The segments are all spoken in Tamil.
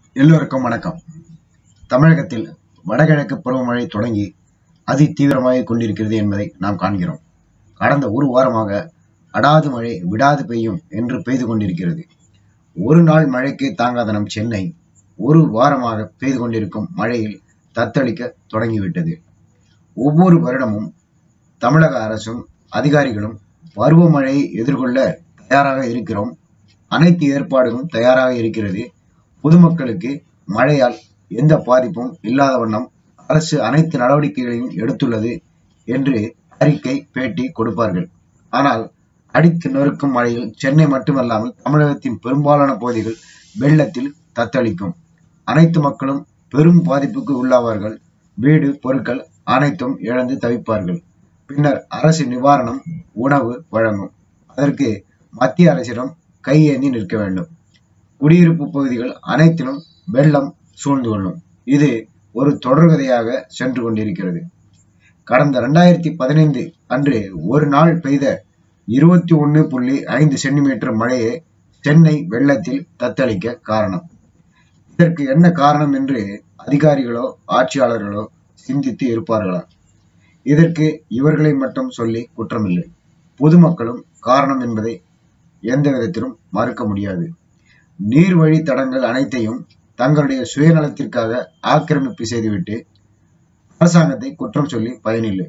எல்லோருக்கும் வணக்கம் தமிழகத்தில் வடகிழக்கு பருவமழை தொடங்கி அதி தீவிரமாக கொண்டிருக்கிறது என்பதை நாம் காண்கிறோம் கடந்த ஒரு வாரமாக அடாது மழை விடாது பெய்யும் என்று பெய்து கொண்டிருக்கிறது ஒரு நாள் மழைக்கு தாங்காத நம் சென்னை ஒரு வாரமாக பெய்து கொண்டிருக்கும் மழையில் தத்தளிக்க தொடங்கிவிட்டது ஒவ்வொரு வருடமும் தமிழக அரசும் அதிகாரிகளும் பருவமழையை எதிர்கொள்ள தயாராக இருக்கிறோம் அனைத்து ஏற்பாடுகளும் தயாராக இருக்கிறது பொதுமக்களுக்கு மழையால் எந்த பாதிப்பும் இல்லாத வண்ணம் அரசு அனைத்து நடவடிக்கைகளையும் எடுத்துள்ளது என்று அறிக்கை பேட்டி கொடுப்பார்கள் ஆனால் அடித்து நொறுக்கும் மழையில் சென்னை மட்டுமல்லாமல் தமிழகத்தின் பெரும்பாலான பகுதிகள் வெள்ளத்தில் தத்தளிக்கும் அனைத்து மக்களும் பெரும் பாதிப்புக்கு உள்ளாவார்கள் வீடு பொருட்கள் அனைத்தும் இழந்து தவிப்பார்கள் பின்னர் அரசு நிவாரணம் உணவு வழங்கும் அதற்கு மத்திய அரசிடம் கையேந்தி நிற்க வேண்டும் குடியிருப்பு பகுதிகள் அனைத்திலும் வெள்ளம் சூழ்ந்து கொள்ளும் இது ஒரு தொடர்கதையாக சென்று கொண்டிருக்கிறது கடந்த இரண்டாயிரத்தி பதினைந்து அன்று ஒரு நாள் பெய்த இருபத்தி ஒன்று புள்ளி ஐந்து சென்டிமீட்டர் மழையே சென்னை வெள்ளத்தில் தத்தளிக்க காரணம் இதற்கு என்ன காரணம் என்று அதிகாரிகளோ ஆட்சியாளர்களோ சிந்தித்து இருப்பார்களா இதற்கு இவர்களை மட்டும் சொல்லி குற்றமில்லை பொதுமக்களும் காரணம் என்பதை எந்த விதத்திலும் மறுக்க முடியாது நீர்வழி தடங்கள் அனைத்தையும் தங்களுடைய சுயநலத்திற்காக ஆக்கிரமிப்பு செய்துவிட்டு அரசாங்கத்தை குற்றம் சொல்லி பயனில்லை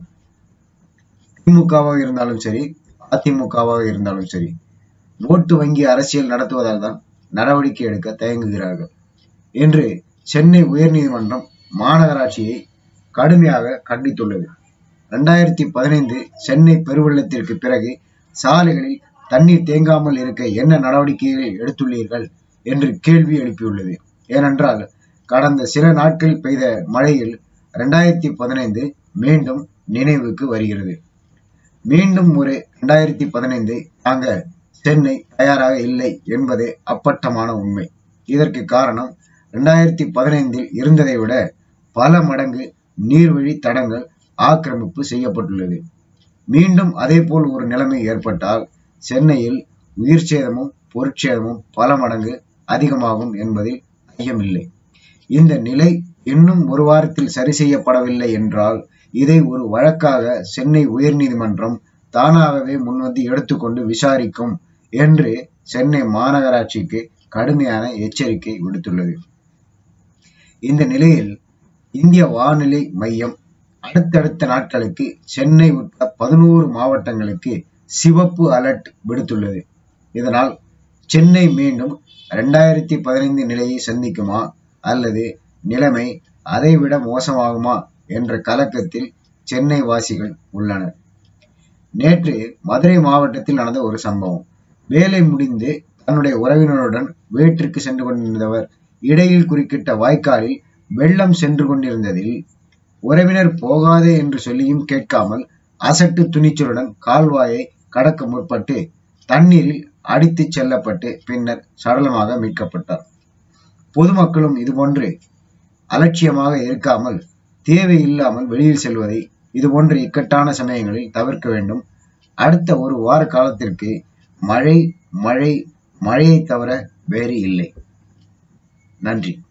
திமுகவாக இருந்தாலும் சரி அதிமுகவாக இருந்தாலும் சரி ஓட்டு வங்கி அரசியல் நடத்துவதால் தான் நடவடிக்கை எடுக்க தயங்குகிறார்கள் என்று சென்னை உயர்நீதிமன்றம் மாநகராட்சியை கடுமையாக கண்டித்துள்ளது இரண்டாயிரத்தி பதினைந்து சென்னை பெருவெள்ளத்திற்கு பிறகு சாலைகளில் தண்ணீர் தேங்காமல் இருக்க என்ன நடவடிக்கைகளை எடுத்துள்ளீர்கள் என்று கேள்வி எழுப்பியுள்ளது ஏனென்றால் கடந்த சில நாட்கள் பெய்த மழையில் இரண்டாயிரத்தி பதினைந்து மீண்டும் நினைவுக்கு வருகிறது மீண்டும் ஒரு இரண்டாயிரத்தி பதினைந்து தாங்க சென்னை தயாராக இல்லை என்பதே அப்பட்டமான உண்மை இதற்கு காரணம் இரண்டாயிரத்தி பதினைந்தில் இருந்ததை விட பல மடங்கு நீர்வழி தடங்கள் ஆக்கிரமிப்பு செய்யப்பட்டுள்ளது மீண்டும் அதே போல் ஒரு நிலைமை ஏற்பட்டால் சென்னையில் உயிர் சேதமும் பொருட்சேதமும் பல மடங்கு அதிகமாகும் என்பதில் ஐயமில்லை இந்த நிலை இன்னும் ஒரு வாரத்தில் சரி செய்யப்படவில்லை என்றால் இதை ஒரு வழக்காக சென்னை உயர்நீதிமன்றம் தானாகவே முன்வந்து எடுத்துக்கொண்டு விசாரிக்கும் என்று சென்னை மாநகராட்சிக்கு கடுமையான எச்சரிக்கை விடுத்துள்ளது இந்த நிலையில் இந்திய வானிலை மையம் அடுத்தடுத்த நாட்களுக்கு சென்னை உட்பட பதினோரு மாவட்டங்களுக்கு சிவப்பு அலர்ட் விடுத்துள்ளது இதனால் சென்னை மீண்டும் இரண்டாயிரத்தி பதினைந்து நிலையை சந்திக்குமா அல்லது நிலைமை அதைவிட மோசமாகுமா என்ற கலக்கத்தில் சென்னை வாசிகள் உள்ளனர் நேற்று மதுரை மாவட்டத்தில் நடந்த ஒரு சம்பவம் வேலை முடிந்து தன்னுடைய உறவினருடன் வீட்டிற்கு சென்று கொண்டிருந்தவர் இடையில் குறுக்கிட்ட வாய்க்காலில் வெள்ளம் சென்று கொண்டிருந்ததில் உறவினர் போகாதே என்று சொல்லியும் கேட்காமல் அசட்டு துணிச்சலுடன் கால்வாயை கடக்க முற்பட்டு தண்ணீரில் அடித்துச் செல்லப்பட்டு பின்னர் சடலமாக மீட்கப்பட்டார் பொதுமக்களும் இதுபோன்று அலட்சியமாக இருக்காமல் தேவையில்லாமல் வெளியில் செல்வதை இதுபோன்ற இக்கட்டான சமயங்களில் தவிர்க்க வேண்டும் அடுத்த ஒரு வார காலத்திற்கு மழை மழை மழையை தவிர வேறு இல்லை நன்றி